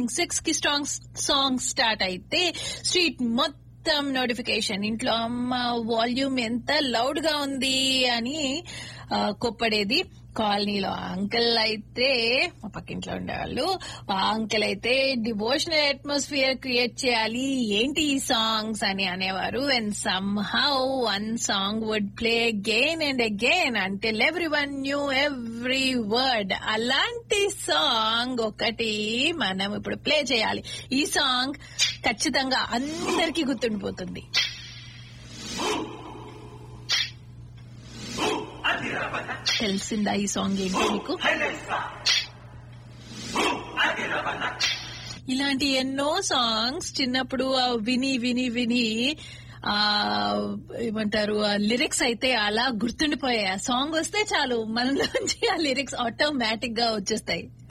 evening six కి strong song start అయితే street మొత్తం నోటిఫికేషన్ ఇంట్లో అమ్మ వాల్యూమ్ ఎంత లౌడ్ గా ఉంది అని ఆ, కొప్పడేది కాలనీలో అంకుల్ అయితే మా పక్కింట్లో ఉండేవాళ్ళు ఆ అంకుల్ అయితే డివోషనల్ అట్మాస్ఫియర్ క్రియేట్ చేయాలి ఏంటి ఈ సాంగ్స్ అని అనేవారు and somehow one song would play again and again until everyone knew every word అలాంటి సాంగ్ ఒకటి మనం ఇప్పుడు ప్లే చేయాలి ఈ సాంగ్ ఖచ్చితంగా అందరికీ గుర్తుండిపోతుంది తెలిసిందా ఈ సాంగ్ ఏంటో మీకు ఇలాంటి ఎన్నో సాంగ్స్ చిన్నప్పుడు ఆ విని విని విని ఆ ఏమంటారు ఆ లిరిక్స్ అయితే అలా గుర్తుండిపోయాయి ఆ సాంగ్ వస్తే చాలు మనలోంచి ఆ లిరిక్స్ ఆటోమేటిక్ గా వచ్చేస్తాయి